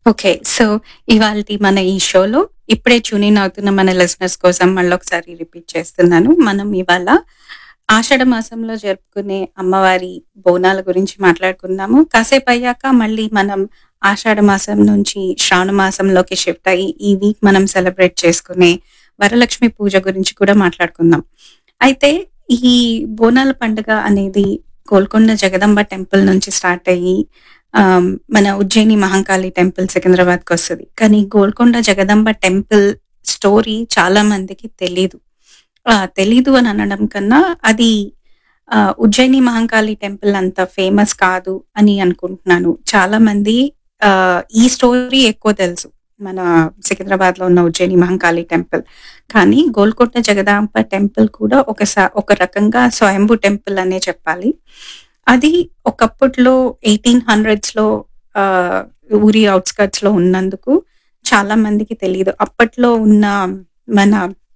Okay. So, ఇవాల్టి మన ఈ షోలో ఇప్పుడే ట్యూన్ ఇన్ అవుతున్న మన లిజనర్స్ కోసం మళ్ళొకసారి రిపీట్ చేస్తున్నాను. మనం ఇవాళ ఆషాఢ మాసంలో జరుపుకునే అమ్మవారి బోనాల గురించి మాట్లాడుకుందాము. కాసేపయ్యాక మళ్ళీ మనం ఆషాఢ మాసం నుంచి శ్రావణ మాసంలోకి షిఫ్ట్ అయ్యి ఈ వీక్ మనం సెలబ్రేట్ చేసుకునే వరలక్ష్మి పూజ గురించి కూడా మాట్లాడుకుందాం. అయితే ఈ బోనాల పండుగ అనేది గోల్కొండ జగదంబ టెంపుల్ నుంచి స్టార్ట్ అయ్యి ఆహ్, మన ఉజ్జయిని మహంకాళి టెంపుల్ సికింద్రాబాద్‌కొస్తది. కానీ గోల్కొండ జగదంబ టెంపుల్ స్టోరీ చాలా మందికి తెలీదు. ఆహ్, తెలీదు అని అనడం కన్నా అది ఆహ్, ఉజ్జయిని మహంకాళి టెంపుల్ అంత ఫేమస్ కాదు అని అనుకుంటున్నాను. చాలా మంది ఆహ్, ఈ స్టోరీ ఎక్కువ తెలుసు. మన సికింద్రాబాద్‌లో ఉన్న ఉజ్జయిని మహంకాళి టెంపుల్. కానీ గోల్కొండ జగదాంబ టెంపుల్ కూడా ఒక స ఒక రకంగా స్వయంభూ టెంపుల్ అనే చెప్పాలి. అది ఒకప్పట్లో 1800స్‌లో ఆహ్, ఊరి ఔట్‌స్కర్ట్స్‌లో ఉన్నందుకు చాలా మందికి తెలీదు. అప్పట్లో ఉన్న మన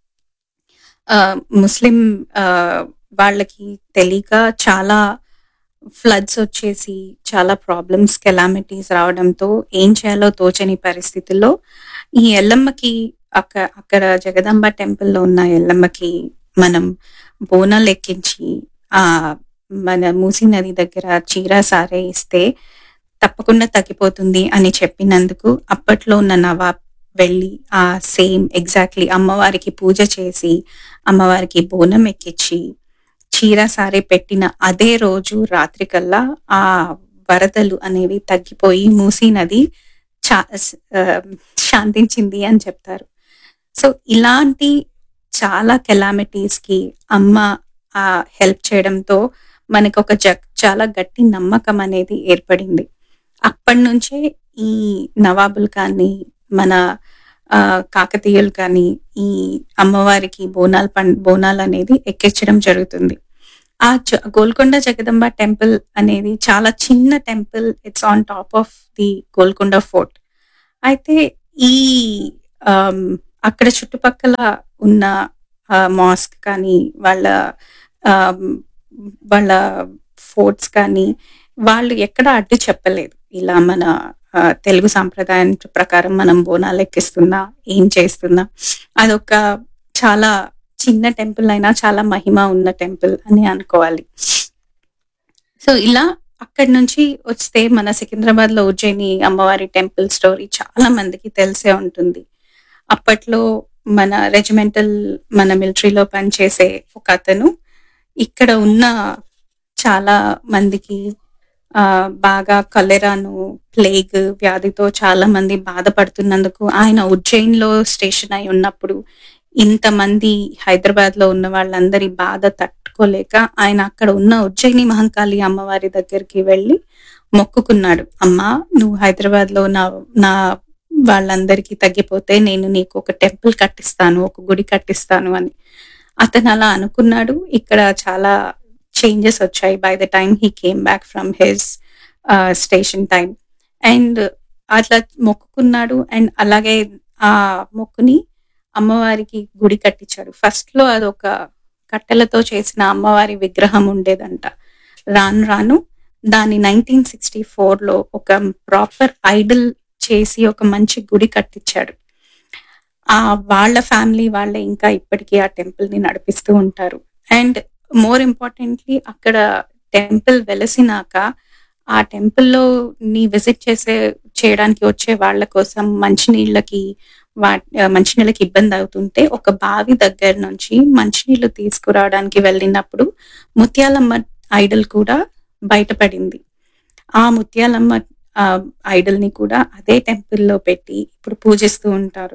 ఆహ్, ముస్లిం ఆహ్, వాళ్ళకి తెలియక చాలా ఫ్లడ్స్ వచ్చేసి, చాలా ప్రాబ్లమ్స్, కెలామిటీస్ రావడంతో ఏం చేయాలో తోచని పరిస్థితుల్లో ఈ ఎల్లమ్మకి అక్క అక్కడ జగదంబ టెంపుల్‌లో ఉన్న ఎల్లమ్మకి మనం బోనాలెక్కించి ఆహ్, మన మూసీ నది దగ్గర చీర, సారె ఇస్తే తప్పకుండా తగ్గిపోతుంది అని చెప్పినందుకు అప్పట్లో ఉన్న నవాబ్ వెళ్ళి ఆ సేమ్ ఎగ్జాక్ట్‌లీ అమ్మవారికి పూజ చేసి, అమ్మవారికి బోనం ఎక్కిచ్చి, చీర, సారె పెట్టిన అదే రోజు రాత్రికల్లా ఆ వరదలు అనేవి తగ్గిపోయి మూసీ నది చా స్ ఆహ్, శాంతించింది అని చెప్తారు. సో, ఇలాంటి చాలా కెలామిటీస్‌కి అమ్మ ఆహ్, హెల్ప్ చేయడంతో మనకొక జ చాలా గట్టి నమ్మకం అనేది ఏర్పడింది. అప్పటినుంచే ఈ నవాబులు కానీ, మన ఆహ్, కాకతీయులు కానీ, ఈ అమ్మవారికి బోనాల పం బోనాలనేది ఎక్కించడం జరుగుతుంది. ఆ జ గోల్కొండ జగదంబ టెంపుల్ అనేది చాలా చిన్న temple. It's on top of the Golconda fort. అయితే ఈ ఆహ్, అక్కడ చుట్టుపక్కల ఉన్న ఆహ్, మాస్క్ కానీ, వాళ్ళ ఆహ్, వాళ్ళ ఫోర్ట్స్ కానీ, వాళ్ళు ఎక్కడ అడ్డు చెప్పలేదు. ఇలా మన ఆహ్, తెలుగు సాంప్రదాయం ప్రకారం మనం బోనాలు ఎక్కిస్తున్నా, ఏం చేస్తున్నా అదొక చాలా చిన్న టెంపుల్ అయినా చాలా మహిమ ఉన్న టెంపుల్ అని అనుకోవాలి. సో, ఇలా అక్కడి నుంచి వస్తే మన సికింద్రాబాద్‌లో ఉజ్జయిని అమ్మవారి టెంపుల్ స్టోరీ చాలా మందికి తెలిసే ఉంటుంది. అప్పట్లో మన రెజిమెంటల్ మన మిలిటరీలో పనిచేసే ఒకతను ఇక్కడ ఉన్న చాలా మందికి ఆహ్, బాగా కలెరాను, ప్లేగ్ వ్యాధితో చాలా మంది బాధపడుతున్నందుకు ఆయన ఉజ్జయిన్‌లో స్టేషన్ అయి ఉన్నప్పుడు ఇంతమంది హైదరాబాద్‌లో ఉన్న వాళ్ళందరి బాధ తట్టుకోలేక ఆయన అక్కడ ఉన్న ఉజ్జయిని మహంకాళి అమ్మవారి దగ్గరికి వెళ్లి మొక్కుకున్నాడు. అమ్మా నువ్వు హైదరాబాద్‌లో నా నా వాళ్ళందరికీ తగ్గిపోతే నేను నీకు ఒక టెంపుల్ కట్టిస్తాను. ఒక గుడి కట్టిస్తాను అని. అతను అలా అనుకున్నాడు. ఇక్కడ చాలా చేంజెస్ వచ్చాయి. By the time he came back from his ah, station time. And అట్లా మొక్కుకున్నాడు. అండ్ అలాగే ఆ మొక్కుని అమ్మవారికి గుడి కట్టించాడు. ఫస్ట్‌లో అదొక కట్టెలతో చేసిన అమ్మవారి విగ్రహం ఉండేదంట. రాను రాను దాన్ని 1964లో ఒక ప్రాపర్ ఐడల్ చేసి ఒక మంచి గుడి కట్టించాడు. ఆహ్, వాళ్ళ ఫ్యామిలీ వాళ్ళే ఇంకా ఇప్పటికి ఆ టెంపుల్‌ని నడిపిస్తూ ఉంటారు. అండ్ మోర్ ఇంపార్టెంట్‌లీ అక్కడ టెంపుల్ వెలసినాక ఆ టెంపుల్‌లోని విజిట్ చేసే చేయడానికి వచ్చే వాళ్ళ కోసం మంచినీళ్ళకి వా ఆహ్, మంచినీళ్ళకి ఇబ్బంది అవుతుంటే ఒక బావి దగ్గర నుంచి మంచినీళ్ళు తీసుకురావడానికి వెళ్ళినప్పుడు ముత్యాలమ్మ ఐడల్ కూడా బయటపడింది. ఆ ముత్యాలమ్మ ఆహ్, ఐడల్‌ని కూడా అదే టెంపుల్‌లో పెట్టి ఇప్పుడు పూజిస్తూ ఉంటారు.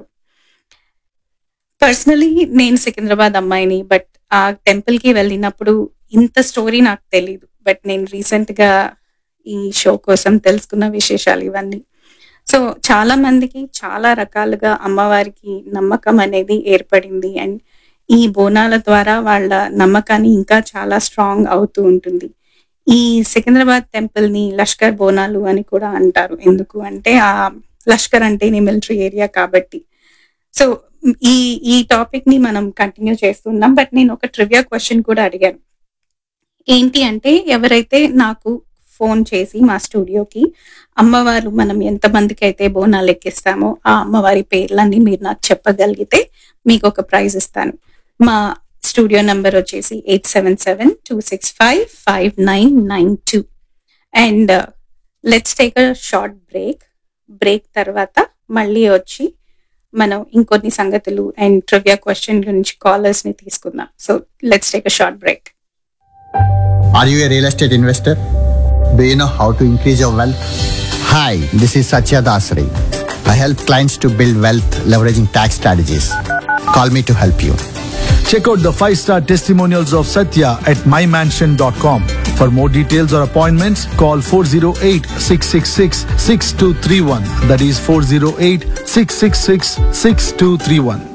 పర్సనల్లీ నేను సికింద్రాబాద్ అమ్మాయిని. బట్ ఆ టెంపుల్‌కి వెళ్ళినప్పుడు ఇంత స్టోరీ నాకు తెలీదు. బట్ నేను రీసెంట్‌గా ఈ షో కోసం తెలుసుకున్న విశేషాలు ఇవన్నీ. సో, చాలా మందికి చాలా రకాలుగా అమ్మవారికి నమ్మకం అనేది ఏర్పడింది. అండ్ ఈ బోనాల ద్వారా వాళ్ళ నమ్మకాన్ని ఇంకా చాలా స్ట్రాంగ్ అవుతూ ఉంటుంది. ఈ సికింద్రాబాద్ టెంపుల్‌ని లష్కర్ బోనాలు అని కూడా అంటారు. ఎందుకు అంటే ఆహ్, లష్కర్ అంటేనే మిలిటరీ ఏరియా కాబట్టి. సో, ఈ ఈ టాపిక్‌ని మనం కంటిన్యూ చేస్తున్నాం. బట్ నేను ఒక ట్రివియా క్వెషన్ కూడా అడిగాను. ఏంటి అంటే ఎవరైతే నాకు ఫోన్ చేసి మా స్టూడియోకి అమ్మవారు మనం ఎంతమందికి అయితే బోనాలు ఎక్కిస్తామో ఆ అమ్మవారి పేర్లన్నీ మీరు నాకు చెప్పగలిగితే మీకు ఒక ప్రైజ్ ఇస్తాను మా స్టూడియో నంబర్ వచ్చేసి eight seven seven two six five five nine nine two and let's take a short break break తర్వాత మళ్ళీ వచ్చి మనం ఇంకొన్ని సంగతులు అండ్ ట్రివియా క్వశ్చన్ గురించి కాలర్స్ ని తీసుకుందాం so let's take a short break Are you a real estate investor? Do you know how to increase your wealth? Hi, this is Satya Dasari. I help clients to build wealth leveraging tax strategies. Call me to help you. Check out the five star testimonials of Satya at mymansion.com. For more details or appointments, call 408 666 6231. That is 408 666 6231.